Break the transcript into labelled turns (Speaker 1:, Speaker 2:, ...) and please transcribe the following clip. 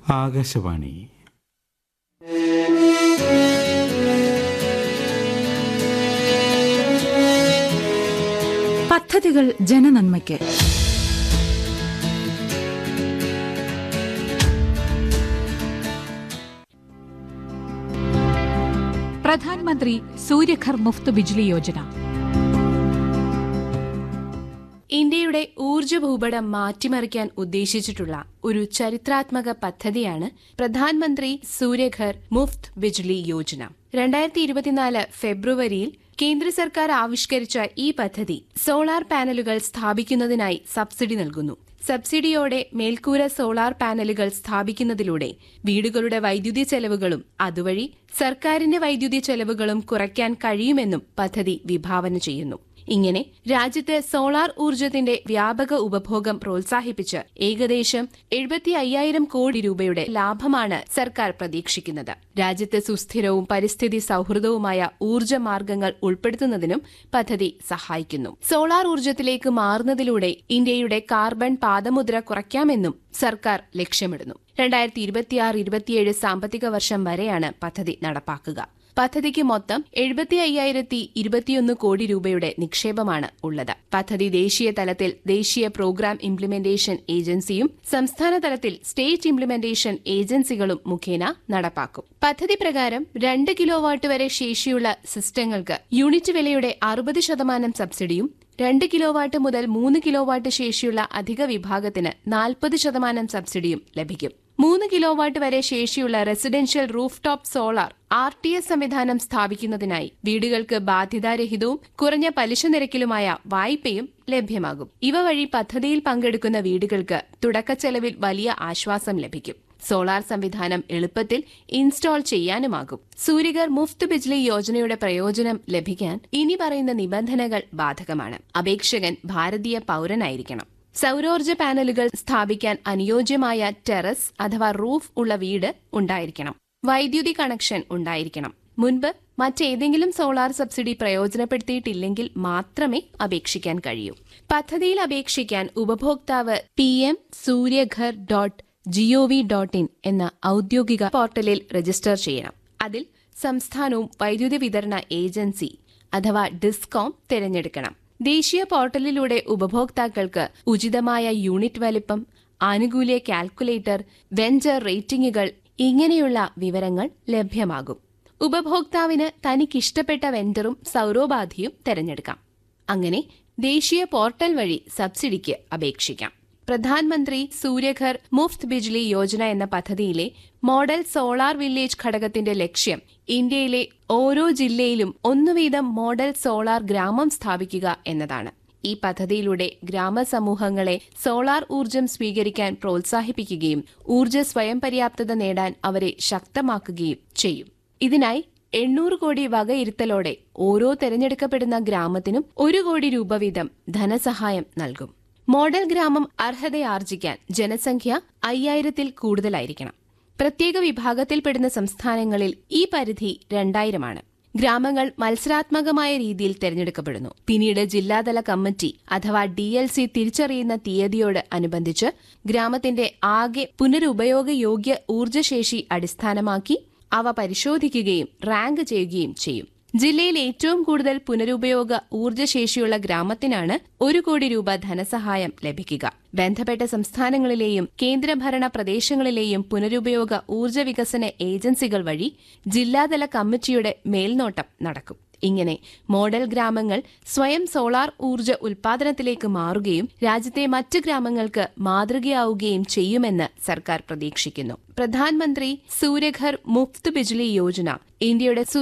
Speaker 1: ആകാശവാണി
Speaker 2: പദ്ധതികൾ ജനനന്മയ്ക്ക്
Speaker 3: പ്രധാൻമന്ത്രി സൂര്യഘർ മുഫ്ത് ബിജ്ലി യോജന
Speaker 4: ഇന്ത്യയുടെ ഊർജ്ജ ഭൂപടം മാറ്റിമറിക്കാൻ ഉദ്ദേശിച്ചിട്ടുള്ള ഒരു ചരിത്രാത്മക പദ്ധതിയാണ് പ്രധാൻമന്ത്രി സൂര്യഘർ മുഫ്ത് ബിജ്ലി യോജന രണ്ടായിരത്തി ഇരുപത്തിനാല് ഫെബ്രുവരിയിൽ കേന്ദ്ര സർക്കാർ ആവിഷ്കരിച്ച ഈ പദ്ധതി സോളാർ പാനലുകൾ സ്ഥാപിക്കുന്നതിനായി സബ്സിഡി നൽകുന്നു സബ്സിഡിയോടെ മേൽക്കൂര സോളാർ പാനലുകൾ സ്ഥാപിക്കുന്നതിലൂടെ വീടുകളുടെ വൈദ്യുതി ചെലവുകളും അതുവഴി സർക്കാരിന്റെ വൈദ്യുതി ചെലവുകളും കുറയ്ക്കാൻ കഴിയുമെന്നും പദ്ധതി വിഭാവന ചെയ്യുന്നു ഇങ്ങനെ രാജ്യത്ത് സോളാർ ഊർജ്ജത്തിന്റെ വ്യാപക ഉപഭോഗം പ്രോത്സാഹിപ്പിച്ച് ഏകദേശം എഴുപത്തി അയ്യായിരം കോടി രൂപയുടെ ലാഭമാണ് സർക്കാർ പ്രതീക്ഷിക്കുന്നത് രാജ്യത്ത് സുസ്ഥിരവും പരിസ്ഥിതി സൌഹൃദവുമായ ഊർജ്ജ മാർഗങ്ങൾ ഉൾപ്പെടുത്തുന്നതിനും പദ്ധതി സഹായിക്കുന്നു സോളാർ ഊർജ്ജത്തിലേക്ക് മാറുന്നതിലൂടെ ഇന്ത്യയുടെ കാർബൺ പാദമുദ്ര കുറയ്ക്കാമെന്നും സർക്കാർ ലക്ഷ്യമിടുന്നു രണ്ടായിരത്തി ഇരുപത്തിയാറ് ഇരുപത്തിയേഴ് സാമ്പത്തിക വർഷം വരെയാണ് പദ്ധതി നടപ്പാക്കുക പദ്ധതിക്ക് മൊത്തം എഴുപത്തി അയ്യായിരത്തി ഇരുപത്തിയൊന്ന് കോടി രൂപയുടെ നിക്ഷേപമാണ് ഉള്ളത് പദ്ധതി ദേശീയ തലത്തിൽ ദേശീയ പ്രോഗ്രാം ഇംപ്ലിമെന്റേഷൻ ഏജൻസിയും സംസ്ഥാന തലത്തിൽ സ്റ്റേറ്റ് ഇംപ്ലിമെന്റേഷൻ ഏജൻസികളും മുഖേന നടപ്പാക്കും പദ്ധതി പ്രകാരം രണ്ട് കിലോവാട്ട് വരെ ശേഷിയുള്ള സിസ്റ്റങ്ങൾക്ക് യൂണിറ്റ് വിലയുടെ അറുപത് ശതമാനം സബ്സിഡിയും രണ്ട് കിലോവാട്ട് മുതൽ മൂന്ന് കിലോവാട്ട് ശേഷിയുള്ള അധിക വിഭാഗത്തിന് നാൽപ്പത് ശതമാനം സബ്സിഡിയും ലഭിക്കും മൂന്ന് കിലോവാട്ട് വരെ ശേഷിയുള്ള residential roof top solar R T S സംവിധാനം സ്ഥാപിക്കുന്നതിനായി വീടുകൾക്ക് ബാധ്യതാരഹിതവും കുറഞ്ഞ പലിശ നിരക്കിലുമായ വായ്പയും ലഭ്യമാകും ഇവ വഴി പദ്ധതിയിൽ പങ്കെടുക്കുന്ന വീടുകൾക്ക് തുടക്കച്ചെലവിൽ വലിയ ആശ്വാസം ലഭിക്കും സോളാർ സംവിധാനം എളുപ്പത്തിൽ ഇൻസ്റ്റാൾ ചെയ്യാനുമാകും സൂര്യഗർ മുഫ്ത് ബിജ്ലി യോജനയുടെ പ്രയോജനം ലഭിക്കാൻ ഇനി പറയുന്ന നിബന്ധനകൾ ബാധകമാണ് അപേക്ഷകൻ ഭാരതീയ പൌരനായിരിക്കണം സൗരോർജ്ജ പാനലുകൾ സ്ഥാപിക്കാൻ അനുയോജ്യമായ ടെറസ് അഥവാ റൂഫ് ഉള്ള വീട് ഉണ്ടായിരിക്കണം വൈദ്യുതി കണക്ഷൻ ഉണ്ടായിരിക്കണം മുൻപ് മറ്റേതെങ്കിലും സോളാർ സബ്സിഡി പ്രയോജനപ്പെടുത്തിയിട്ടില്ലെങ്കിൽ മാത്രമേ അപേക്ഷിക്കാൻ കഴിയൂ പദ്ധതിയിൽ അപേക്ഷിക്കാൻ ഉപഭോക്താവ് P M Suryaghar dot GOV dot in എന്ന ഔദ്യോഗിക പോർട്ടലിൽ രജിസ്റ്റർ ചെയ്യണം അതിൽ സംസ്ഥാനവും വൈദ്യുതി വിതരണ ഏജൻസി അഥവാ ഡിസ്കോം തിരഞ്ഞെടുക്കണം ദേശീയ പോർട്ടലിലൂടെ ഉപഭോക്താക്കൾക്ക് ഉചിതമായ യൂണിറ്റ് വലിപ്പം ആനുകൂല്യ കാൽക്കുലേറ്റർ വെഞ്ചർ റേറ്റിംഗുകൾ ഇങ്ങനെയുള്ള വിവരങ്ങൾ ലഭ്യമാകും ഉപഭോക്താവിന് തനിക്കിഷ്ടപ്പെട്ട വെൻഡറും സൗരോപാധിയും തിരഞ്ഞെടുക്കാം അങ്ങനെ ദേശീയ പോർട്ടൽ വഴി സബ്സിഡിക്ക് അപേക്ഷിക്കാം പ്രധാൻമന്ത്രി സൂര്യഘർ മുഫ്ത് ബിജ്ലി യോജന എന്ന പദ്ധതിയിലെ മോഡൽ സോളാർ വില്ലേജ് ഘടകത്തിന്റെ ലക്ഷ്യം ഇന്ത്യയിലെ ഓരോ ജില്ലയിലും ഒന്നുവീതം മോഡൽ സോളാർ ഗ്രാമം സ്ഥാപിക്കുക എന്നതാണ് ഈ പദ്ധതിയിലൂടെ ഗ്രാമസമൂഹങ്ങളെ സോളാർ ഊർജം സ്വീകരിക്കാൻ പ്രോത്സാഹിപ്പിക്കുകയും ഊർജ്ജ സ്വയം പര്യാപ്തത നേടാൻ അവരെ ശക്തമാക്കുകയും ചെയ്യും ഇതിനായി എണ്ണൂറ് കോടി വകയിരുത്തലോടെ ഓരോ തെരഞ്ഞെടുക്കപ്പെടുന്ന ഗ്രാമത്തിനും ഒരു കോടി രൂപ വീതം ധനസഹായം നൽകും മോഡൽ ഗ്രാമം അർഹതയാർജിക്കാൻ ജനസംഖ്യ അയ്യായിരത്തിൽ കൂടുതലായിരിക്കണം പ്രത്യേക വിഭാഗത്തിൽപ്പെടുന്ന സംസ്ഥാനങ്ങളിൽ ഈ പരിധി രണ്ടായിരമാണ് ഗ്രാമങ്ങൾ മത്സരാത്മകമായ രീതിയിൽ തെരഞ്ഞെടുക്കപ്പെടുന്നു പിന്നീട് ജില്ലാതല കമ്മിറ്റി അഥവാ ഡി എൽ സി തിരിച്ചറിയുന്ന തീയതിയോട് അനുബന്ധിച്ച് ഗ്രാമത്തിന്റെ ആകെ പുനരുപയോഗയോഗ്യ ഊർജ്ജശേഷി അടിസ്ഥാനമാക്കി അവ പരിശോധിക്കുകയും റാങ്ക് ചെയ്യുകയും ചെയ്യും ജില്ലയിൽ ഏറ്റവും കൂടുതൽ പുനരുപയോഗ ഊർജ്ജശേഷിയുള്ള ഗ്രാമത്തിനാണ് ഒരു കോടി രൂപ ധനസഹായം ലഭിക്കുക ബന്ധപ്പെട്ട സംസ്ഥാനങ്ങളിലെയും കേന്ദ്രഭരണ പ്രദേശങ്ങളിലെയും പുനരുപയോഗ ഊർജ്ജ വികസന ഏജൻസികൾ വഴി ജില്ലാതല കമ്മിറ്റിയുടെ മേൽനോട്ടം നടക്കും ഇങ്ങനെ മോഡൽ ഗ്രാമങ്ങൾ സ്വയം സോളാർ ഊർജ്ജ ഉൽപാദനത്തിലേക്ക് മാറുകയും രാജ്യത്തെ മറ്റ് ഗ്രാമങ്ങൾക്ക് മാതൃകയാവുകയും ചെയ്യുമെന്ന് സർക്കാർ പ്രതീക്ഷിക്കുന്നു പ്രധാൻമന്ത്രി സൂര്യഘർ മുഫ്ത് ബിജ്ലി യോജന ഇന്ത്യയുടെ